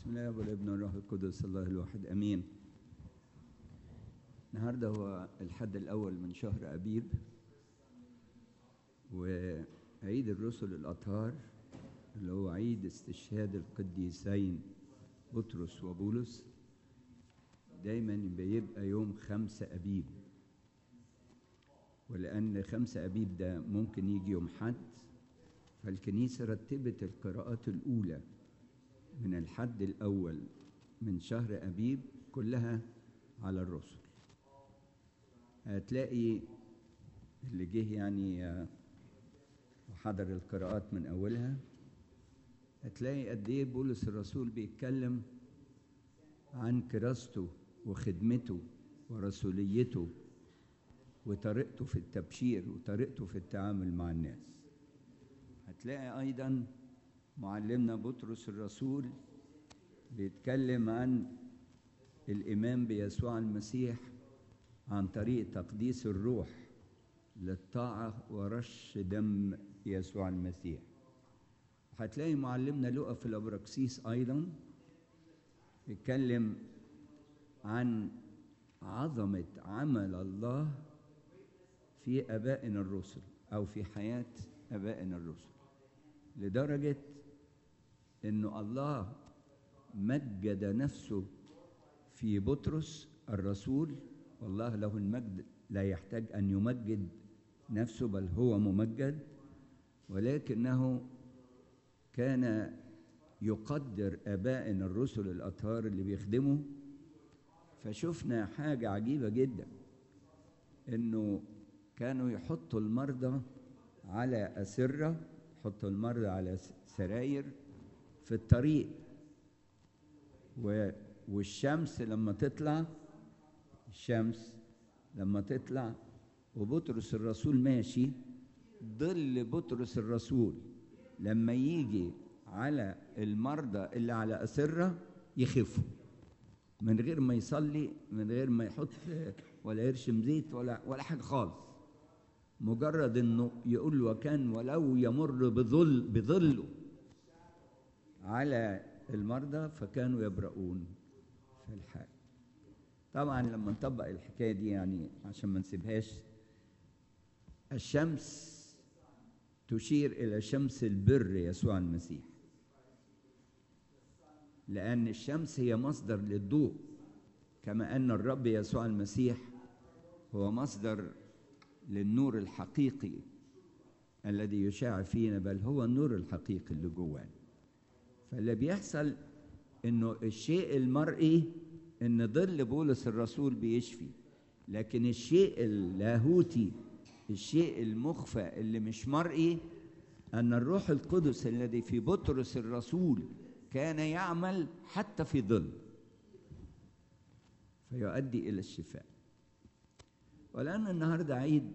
بسم الله والابن والروح القدس الله الواحد امين النهارده هو الحد الاول من شهر ابيب وعيد الرسل الاطهار اللي هو عيد استشهاد القديسين بطرس وبولس دايما بيبقى يوم خمسة أبيب ولأن خمسة أبيب ده ممكن يجي يوم حد فالكنيسة رتبت القراءات الأولى من الحد الأول من شهر أبيب كلها على الرسل هتلاقي اللي جه يعني وحضر القراءات من أولها هتلاقي قد إيه بولس الرسول بيتكلم عن كراسته وخدمته ورسوليته وطريقته في التبشير وطريقته في التعامل مع الناس هتلاقي أيضا معلمنا بطرس الرسول بيتكلم عن الإيمان بيسوع المسيح عن طريق تقديس الروح للطاعة ورش دم يسوع المسيح هتلاقي معلمنا لقى في الأبراكسيس أيضا يتكلم عن عظمة عمل الله في أبائنا الرسل أو في حياة أبائنا الرسل لدرجة إنه الله مجد نفسه في بطرس الرسول والله له المجد لا يحتاج أن يمجد نفسه بل هو ممجد ولكنه كان يقدر ابائنا الرسل الاطهار اللي بيخدموا فشفنا حاجه عجيبه جدا انه كانوا يحطوا المرضى على اسره يحطوا المرضى على سراير في الطريق و والشمس لما تطلع الشمس لما تطلع وبطرس الرسول ماشي ظل بطرس الرسول لما يجي على المرضى اللي على أسرة يخفوا من غير ما يصلي من غير ما يحط ولا يرشم زيت ولا ولا حاجة خالص مجرد انه يقول وكان ولو يمر بظل بظله على المرضى فكانوا يبرؤون في الحال طبعا لما نطبق الحكايه دي يعني عشان ما نسيبهاش الشمس تشير الى شمس البر يسوع المسيح لأن الشمس هي مصدر للضوء كما أن الرب يسوع المسيح هو مصدر للنور الحقيقي الذي يشاع فينا بل هو النور الحقيقي اللي جوانا فاللي بيحصل انه الشيء المرئي ان ظل بولس الرسول بيشفي لكن الشيء اللاهوتي الشيء المخفى اللي مش مرئي ان الروح القدس الذي في بطرس الرسول كان يعمل حتى في ظل فيؤدي الى الشفاء ولان النهارده عيد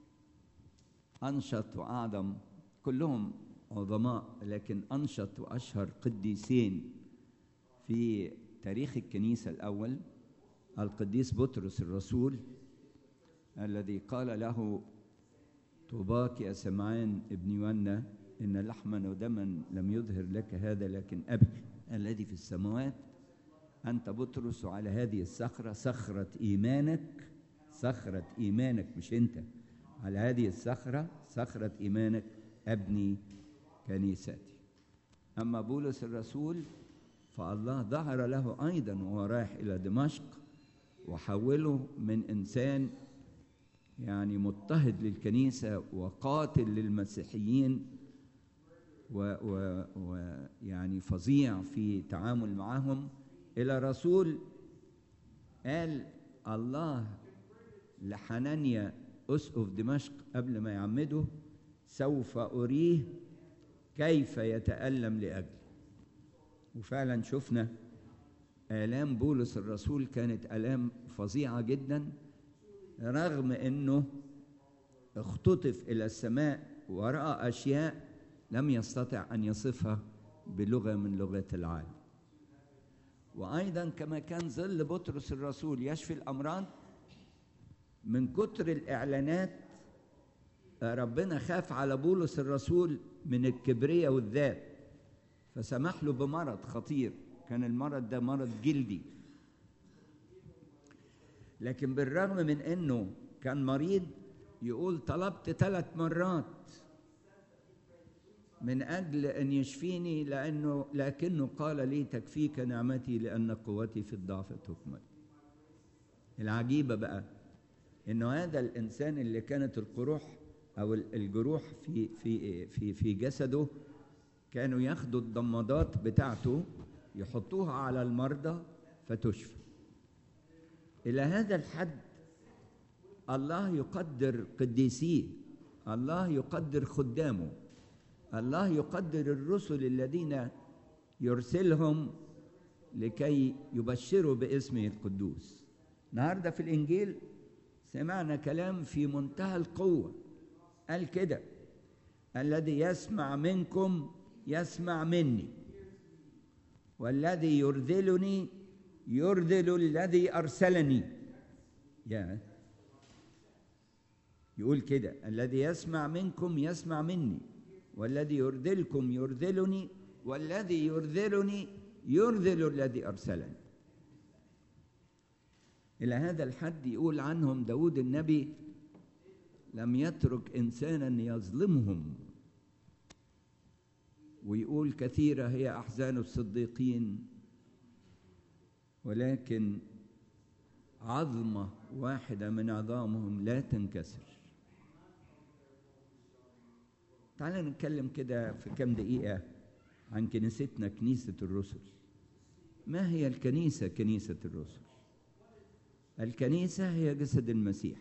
انشط واعظم كلهم عظماء لكن انشط واشهر قديسين في تاريخ الكنيسه الاول القديس بطرس الرسول الذي قال له طوباك يا سمعان ابن يونا إن لحما ودما لم يظهر لك هذا لكن أبي الذي في السماوات أنت بطرس على هذه الصخرة صخرة إيمانك صخرة إيمانك مش أنت على هذه الصخرة صخرة إيمانك أبني كنيستي أما بولس الرسول فالله ظهر له أيضا وهو رايح إلى دمشق وحوله من إنسان يعني مضطهد للكنيسة وقاتل للمسيحيين ويعني فظيع في تعامل معهم إلى رسول قال الله لحنانيا أسقف دمشق قبل ما يعمده سوف أريه كيف يتألم لأجلي وفعلا شفنا آلام بولس الرسول كانت آلام فظيعة جدا رغم أنه اختطف إلى السماء ورأى أشياء لم يستطع أن يصفها بلغة من لغات العالم وأيضا كما كان ظل بطرس الرسول يشفي الأمراض من كتر الإعلانات ربنا خاف على بولس الرسول من الكبرية والذات فسمح له بمرض خطير كان المرض ده مرض جلدي لكن بالرغم من انه كان مريض يقول طلبت ثلاث مرات من اجل ان يشفيني لانه لكنه قال لي تكفيك نعمتي لان قوتي في الضعف تكمل العجيبه بقى انه هذا الانسان اللي كانت القروح او الجروح في في في في جسده كانوا ياخدوا الضمادات بتاعته يحطوها على المرضى فتشفى الى هذا الحد الله يقدر قديسيه الله يقدر خدامه الله يقدر الرسل الذين يرسلهم لكي يبشروا باسمه القدوس النهارده في الانجيل سمعنا كلام في منتهى القوه قال كده الذي يسمع منكم يسمع مني والذي يرذلني يرذل الذي ارسلني يا يقول كده الذي يسمع منكم يسمع مني والذي يرذلكم يرذلني والذي يرذلني يرذل الذي ارسلني الى هذا الحد يقول عنهم داود النبي لم يترك انسانا يظلمهم ويقول كثيره هي احزان الصديقين ولكن عظمه واحده من عظامهم لا تنكسر تعالى نتكلم كده في كام دقيقه عن كنيستنا كنيسه الرسل ما هي الكنيسه كنيسه الرسل الكنيسه هي جسد المسيح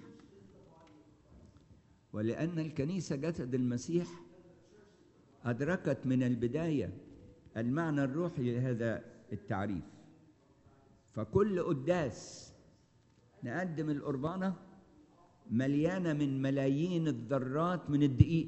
ولأن الكنيسة جسد المسيح أدركت من البداية المعنى الروحي لهذا التعريف فكل قداس نقدم القربانة مليانة من ملايين الذرات من الدقيق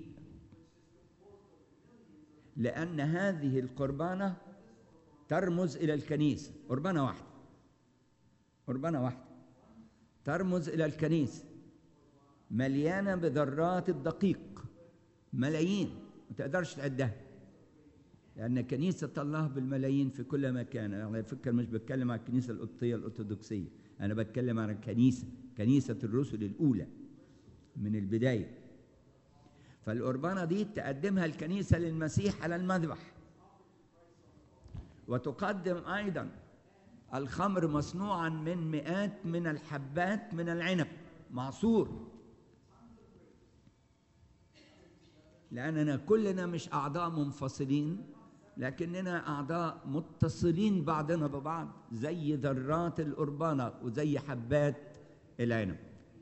لأن هذه القربانة ترمز إلى الكنيسة قربانة واحدة قربانة واحدة ترمز إلى الكنيسة مليانه بذرات الدقيق ملايين ما تقدرش تعدها لان كنيسه الله بالملايين في كل مكان على فكره مش بتكلم عن الكنيسه القبطيه الارثوذكسيه انا بتكلم عن الكنيسه كنيسه الرسل الاولى من البدايه فالقربانه دي تقدمها الكنيسه للمسيح على المذبح وتقدم ايضا الخمر مصنوعا من مئات من الحبات من العنب معصور لأننا كلنا مش أعضاء منفصلين لكننا أعضاء متصلين بعضنا ببعض زي ذرات القربانة وزي حبات العنب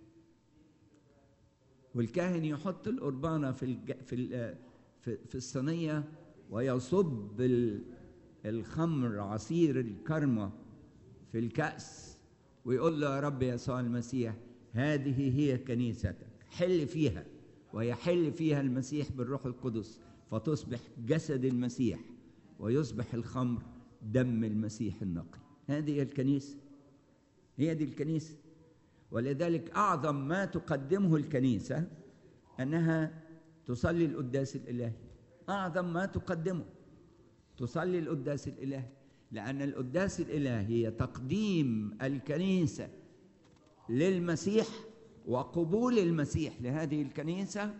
والكاهن يحط القربانة في الج... في ال... في, في الصينية ويصب ال... الخمر عصير الكرمة في الكأس ويقول له يا رب يسوع المسيح هذه هي كنيستك حل فيها ويحل فيها المسيح بالروح القدس فتصبح جسد المسيح ويصبح الخمر دم المسيح النقي هذه هي الكنيسة هي دي الكنيسة ولذلك أعظم ما تقدمه الكنيسة أنها تصلي القداس الإلهي أعظم ما تقدمه تصلي القداس الإلهي لأن القداس الإلهي هي تقديم الكنيسة للمسيح وقبول المسيح لهذه الكنيسة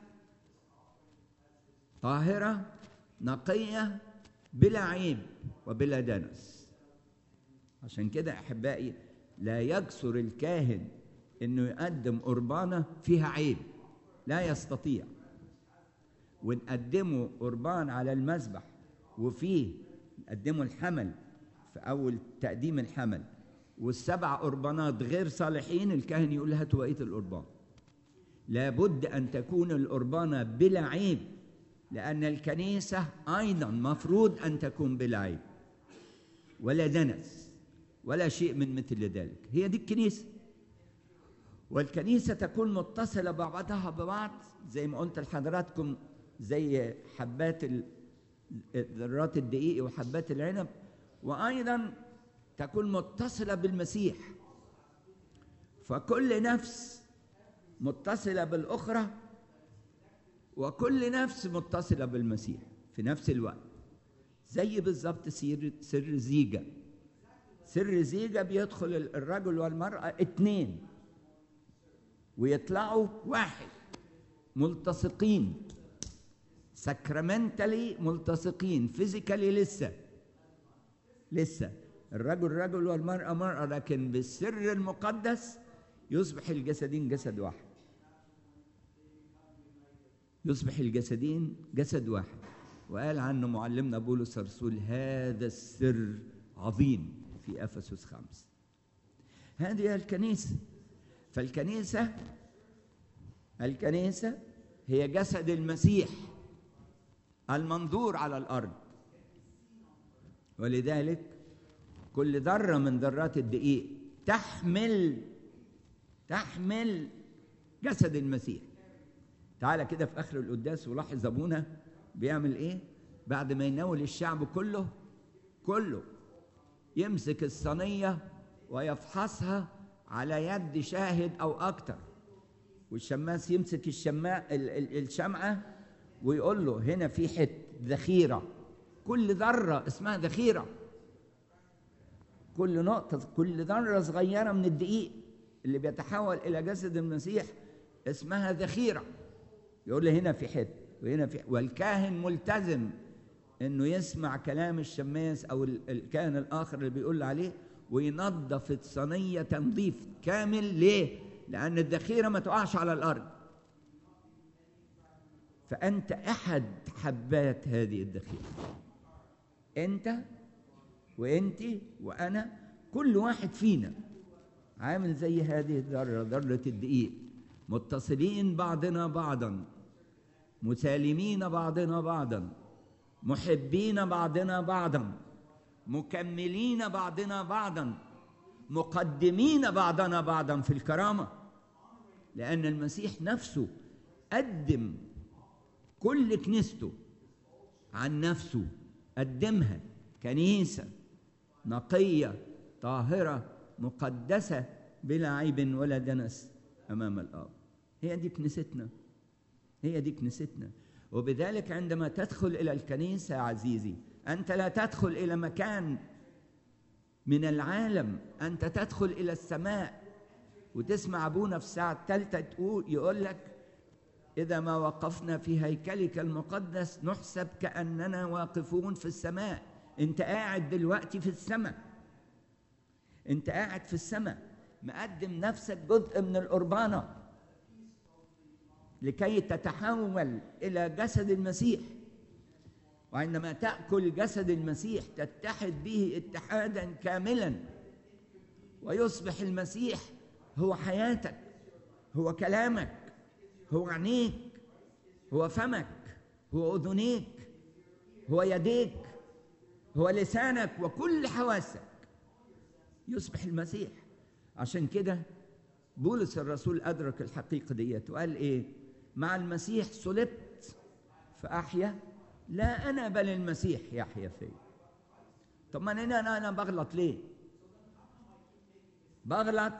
طاهرة نقية بلا عيب وبلا دنس عشان كده أحبائي لا يجسر الكاهن إنه يقدم قربانة فيها عيب لا يستطيع ونقدمه قربان على المذبح وفيه نقدمه الحمل في أول تقديم الحمل والسبع قربانات غير صالحين الكاهن يقول هاتوا بقيه القربان لابد ان تكون القربانه بلا عيب لان الكنيسه ايضا مفروض ان تكون بلا عيب ولا دنس ولا شيء من مثل ذلك هي دي الكنيسه والكنيسه تكون متصله ببعضها ببعض زي ما قلت لحضراتكم زي حبات ذرات الدقيق وحبات العنب وايضا تكون متصلة بالمسيح فكل نفس متصلة بالأخرى وكل نفس متصلة بالمسيح في نفس الوقت زي بالظبط سر سر زيجة سر زيجة بيدخل الرجل والمرأة اتنين ويطلعوا واحد ملتصقين سكرامنتالي ملتصقين فيزيكالي لسه لسه الرجل رجل والمرأة مرأة لكن بالسر المقدس يصبح الجسدين جسد واحد يصبح الجسدين جسد واحد وقال عنه معلمنا بولس الرسول هذا السر عظيم في افسس خمس هذه الكنيسه فالكنيسه الكنيسه هي جسد المسيح المنظور على الارض ولذلك كل ذره من ذرات الدقيق تحمل تحمل جسد المسيح تعالى كده في اخر القداس ولاحظ ابونا بيعمل ايه بعد ما يناول الشعب كله كله يمسك الصينيه ويفحصها على يد شاهد او اكتر والشماس يمسك الشماء الشمعه ويقول له هنا في حته ذخيره كل ذره اسمها ذخيره كل نقطه كل ذره صغيره من الدقيق اللي بيتحول الى جسد المسيح اسمها ذخيره يقول لي هنا في حته وهنا في والكاهن ملتزم انه يسمع كلام الشماس او الكاهن الاخر اللي بيقول عليه وينظف الصينيه تنظيف كامل ليه؟ لان الذخيره ما تقعش على الارض فانت احد حبات هذه الذخيره انت وانت وانا كل واحد فينا عامل زي هذه الذره ذره الدقيق متصلين بعضنا بعضا مسالمين بعضنا بعضا محبين بعضنا بعضا مكملين بعضنا بعضا مقدمين بعضنا بعضا في الكرامه لان المسيح نفسه قدم كل كنيسته عن نفسه قدمها كنيسه نقيه طاهره مقدسه بلا عيب ولا دنس امام الاب هي دي كنيستنا هي دي كنيستنا وبذلك عندما تدخل الى الكنيسه عزيزي انت لا تدخل الى مكان من العالم انت تدخل الى السماء وتسمع ابونا في الساعه الثالثه تقول يقول لك اذا ما وقفنا في هيكلك المقدس نحسب كاننا واقفون في السماء انت قاعد دلوقتي في السماء انت قاعد في السماء مقدم نفسك جزء من القربانه لكي تتحول الى جسد المسيح وعندما تاكل جسد المسيح تتحد به اتحادا كاملا ويصبح المسيح هو حياتك هو كلامك هو عينيك هو فمك هو اذنيك هو يديك هو لسانك وكل حواسك يصبح المسيح عشان كده بولس الرسول ادرك الحقيقه ديت وقال ايه مع المسيح صلبت فاحيا لا انا بل المسيح يحيا فيا طب ما انا انا انا بغلط ليه بغلط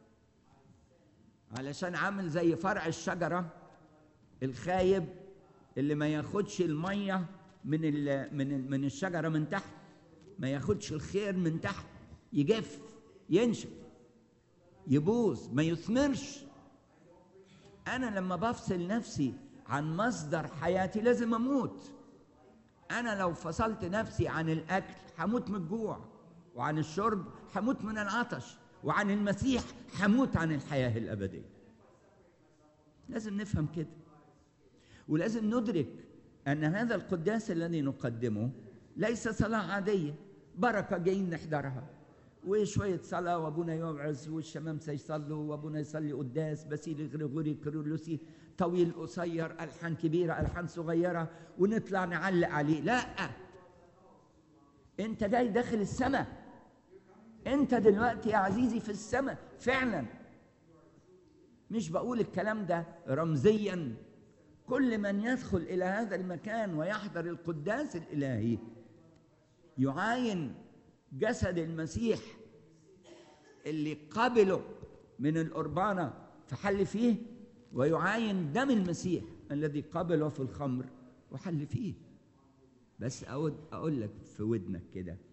علشان عامل زي فرع الشجره الخايب اللي ما ياخدش الميه من ال من ال من الشجره من تحت ما ياخدش الخير من تحت يجف ينشف يبوظ ما يثمرش انا لما بفصل نفسي عن مصدر حياتي لازم اموت انا لو فصلت نفسي عن الاكل هموت من الجوع وعن الشرب هموت من العطش وعن المسيح هموت عن الحياه الابديه لازم نفهم كده ولازم ندرك ان هذا القداس الذي نقدمه ليس صلاه عاديه بركه جايين نحضرها وشوية صلاة وأبونا يوعظ والشمامسة يصلوا وأبونا يصلي قداس باسيل غريغوري كيرلسي طويل قصير ألحان كبيرة ألحان صغيرة ونطلع نعلق عليه لا أنت جاي داخل السماء أنت دلوقتي يا عزيزي في السماء فعلا مش بقول الكلام ده رمزيا كل من يدخل إلى هذا المكان ويحضر القداس الإلهي يعاين جسد المسيح اللي قبله من القربانة فحل فيه ويعاين دم المسيح الذي قبله في الخمر وحل فيه بس أقول, أقول لك في ودنك كده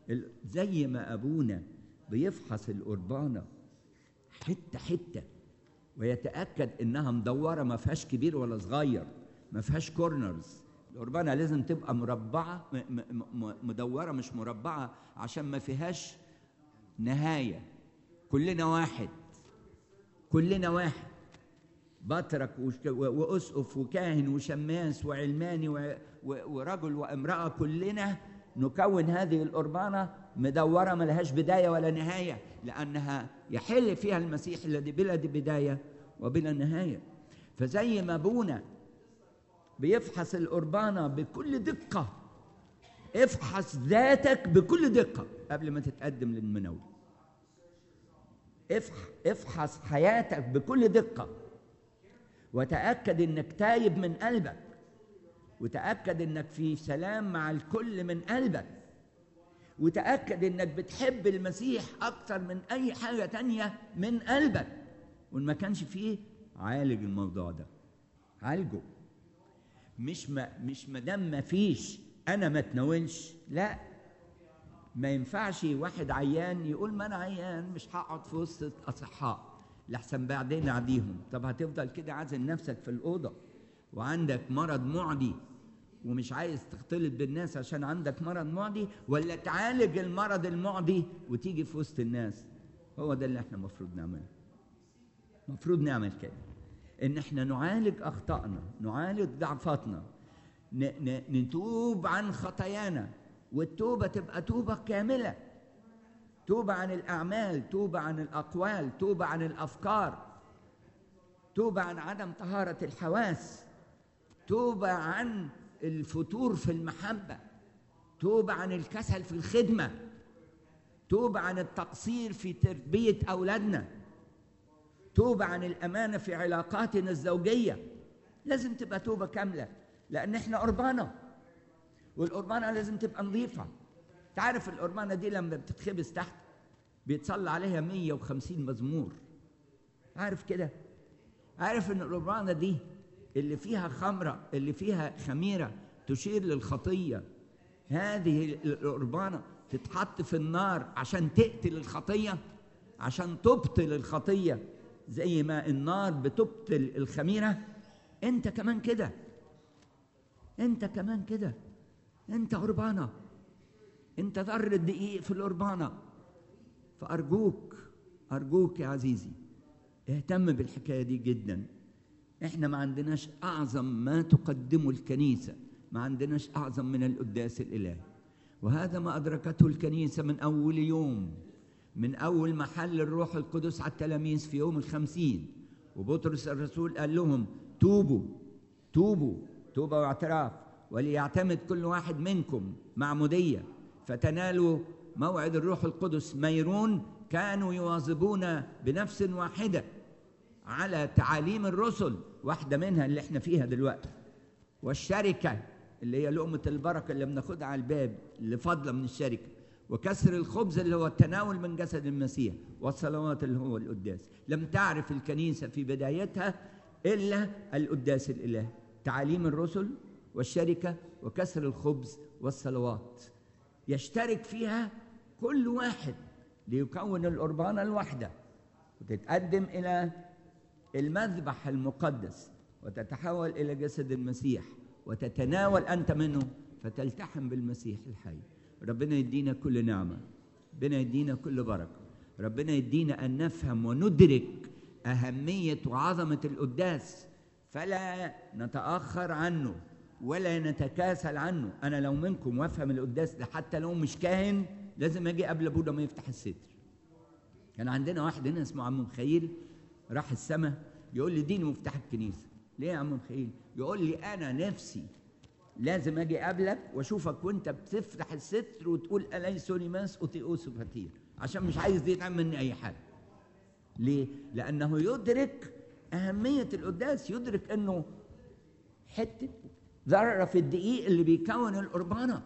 ال- زي ما ابونا بيفحص القربانه حته حته ويتاكد انها مدوره ما فيهاش كبير ولا صغير ما فيهاش كورنرز القربانه لازم تبقى مربعه م- م- م- مدوره مش مربعه عشان ما فيهاش نهايه كلنا واحد كلنا واحد بطرك وش- و- واسقف وكاهن وشماس وعلماني و- و- ورجل وامراه كلنا نكون هذه القربانه مدوره ما لهاش بدايه ولا نهايه لانها يحل فيها المسيح الذي بلا بدايه وبلا نهايه فزي ما ابونا بيفحص القربانه بكل دقه افحص ذاتك بكل دقه قبل ما تتقدم للمناول افح- افحص حياتك بكل دقه وتاكد انك تايب من قلبك وتاكد انك في سلام مع الكل من قلبك وتاكد انك بتحب المسيح اكتر من اي حاجه تانية من قلبك وان ما كانش فيه عالج الموضوع ده عالجه مش ما مش ما دام ما فيش انا ما اتناولش لا ما ينفعش واحد عيان يقول ما انا عيان مش هقعد في وسط الاصحاء لحسن بعدين اعديهم طب هتفضل كده عازل نفسك في الاوضه وعندك مرض معدي ومش عايز تختلط بالناس عشان عندك مرض معدي ولا تعالج المرض المعدي وتيجي في وسط الناس هو ده اللي احنا المفروض نعمله المفروض نعمل كده ان احنا نعالج اخطائنا نعالج ضعفاتنا ن- ن- نتوب عن خطايانا والتوبه تبقى توبه كامله توبه عن الاعمال توبه عن الاقوال توبه عن الافكار توبه عن عدم طهاره الحواس توبه عن الفتور في المحبه توبه عن الكسل في الخدمه توبه عن التقصير في تربيه اولادنا توبة عن الأمانة في علاقاتنا الزوجية لازم تبقى توبة كاملة لأن إحنا قربانة والقربانة لازم تبقى نظيفة تعرف القربانة دي لما بتتخبز تحت بيتصلى عليها 150 مزمور عارف كده عارف ان القربانة دي اللي فيها خمرة اللي فيها خميرة تشير للخطية هذه القربانة تتحط في النار عشان تقتل الخطية عشان تبطل الخطية زي ما النار بتبطل الخميرة انت كمان كده انت كمان كده انت قربانة انت ذرة دقيق في القربانة فأرجوك أرجوك يا عزيزي اهتم بالحكاية دي جدا احنا ما عندناش أعظم ما تقدمه الكنيسة ما عندناش أعظم من القداس الإلهي وهذا ما أدركته الكنيسة من أول يوم من أول ما حل الروح القدس على التلاميذ في يوم الخمسين وبطرس الرسول قال لهم توبوا توبوا توبة واعتراف وليعتمد كل واحد منكم معمودية فتنالوا موعد الروح القدس ميرون كانوا يواظبون بنفس واحدة على تعاليم الرسل واحدة منها اللي احنا فيها دلوقتي والشركة اللي هي لقمة البركة اللي بناخدها على الباب اللي فاضلة من الشركة وكسر الخبز اللي هو التناول من جسد المسيح والصلوات اللي هو القداس لم تعرف الكنيسة في بدايتها إلا القداس الإلهي تعاليم الرسل والشركة وكسر الخبز والصلوات يشترك فيها كل واحد ليكون القربانة الواحدة وتتقدم إلى المذبح المقدس وتتحول إلى جسد المسيح وتتناول أنت منه فتلتحم بالمسيح الحي ربنا يدينا كل نعمة ربنا يدينا كل بركة ربنا يدينا أن نفهم وندرك أهمية وعظمة القداس فلا نتأخر عنه ولا نتكاسل عنه أنا لو منكم وافهم القداس ده حتى لو مش كاهن لازم أجي قبل أبونا ما يفتح الستر كان عندنا واحد هنا اسمه عم مخيل راح السماء يقول لي اديني مفتاح الكنيسة ليه يا عم مخيل يقول لي أنا نفسي لازم اجي اقابلك واشوفك وانت بتفتح الستر وتقول اليسوني ماس اوتيوس فاتير عشان مش عايز يتعمل مني اي حاجه ليه لانه يدرك اهميه القداس يدرك انه حته ذره في الدقيق اللي بيكون القربانه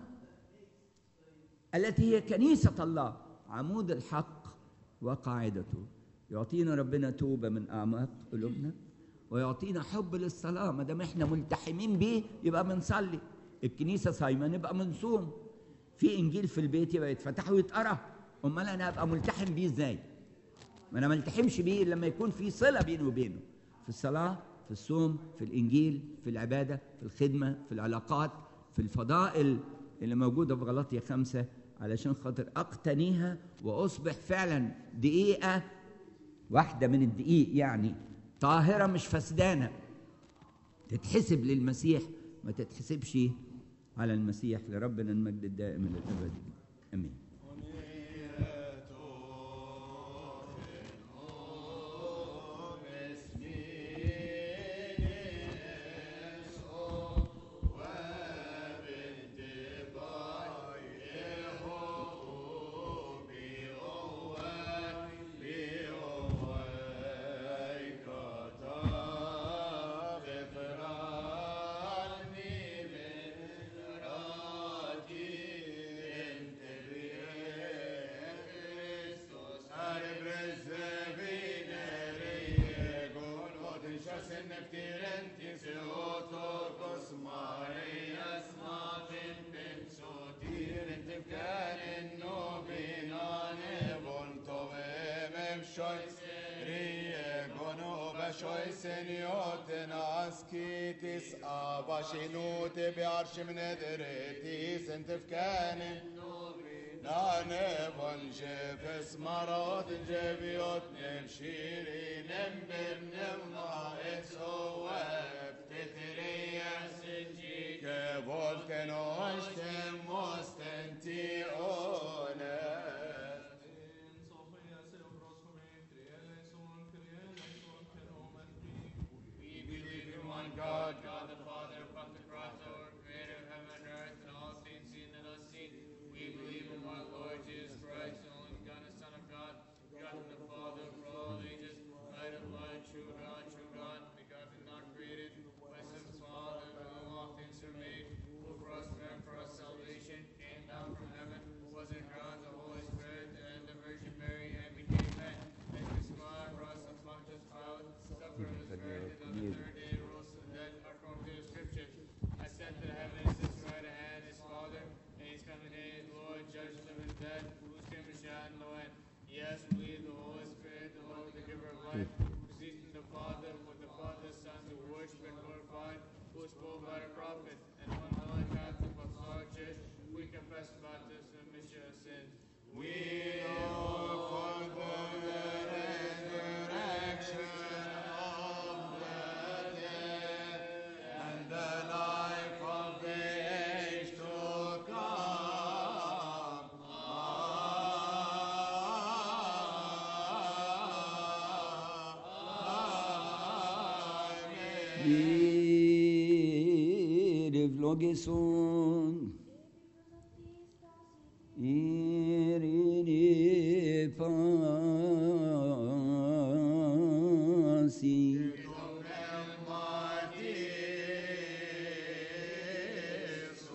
التي هي كنيسه الله عمود الحق وقاعدته يعطينا ربنا توبه من اعماق قلوبنا ويعطينا حب للصلاة ما دام احنا ملتحمين بيه يبقى بنصلي الكنيسة صايمة نبقى بنصوم في انجيل في البيت يبقى يتفتح ويتقرا امال انا ابقى ملتحم بيه ازاي ما انا ما التحمش بيه لما يكون في صله بيني وبينه في الصلاه في الصوم في الانجيل في العباده في الخدمه في العلاقات في الفضائل اللي موجوده في غلطيه خمسه علشان خاطر اقتنيها واصبح فعلا دقيقه واحده من الدقيق يعني طاهره مش فسدانه تتحسب للمسيح ما تتحسبش على المسيح لربنا المجد الدائم الى الابد امين Bashinute bearshim nedereti sentef kanen Nane bonje fes marot jeviot nem shiri nem bim nem ma etso wef tetereya sinji ke volten oshtem mostenti onet We believe in one God, God the Father, Pantocrator, creator of heaven and earth, and all things seen and unseen. We believe in one Lord Jesus Christ, the only begotten Son of God, begotten of the Father for all ages, light of light, true God, true God, begotten, not created, by some Father, by whom all things are made, who for us and for us salvation, came down from heaven, was incarnate the Holy Spirit, and the Virgin Mary, and became man, and crucified for us on Pontius Pilate, suffered and was buried, and on the third day rose from the dead, according to the Scriptures. Ascended to heaven, is his right hand, his Father, and he's coming in, his Lord, judge the living and dead, whose came and shall no end. Yes, believe the Holy Spirit, the Lord, the giver of life, who proceeds from the Father, with the Father, the Son, who worship and glorified, who spoke by the prophets, and one holy Catholic Apostolic Church, we confess baptism and remission of sins. We look for the resurrection of the dead and the life of the age to come. Amen. Ire vlogeson Ire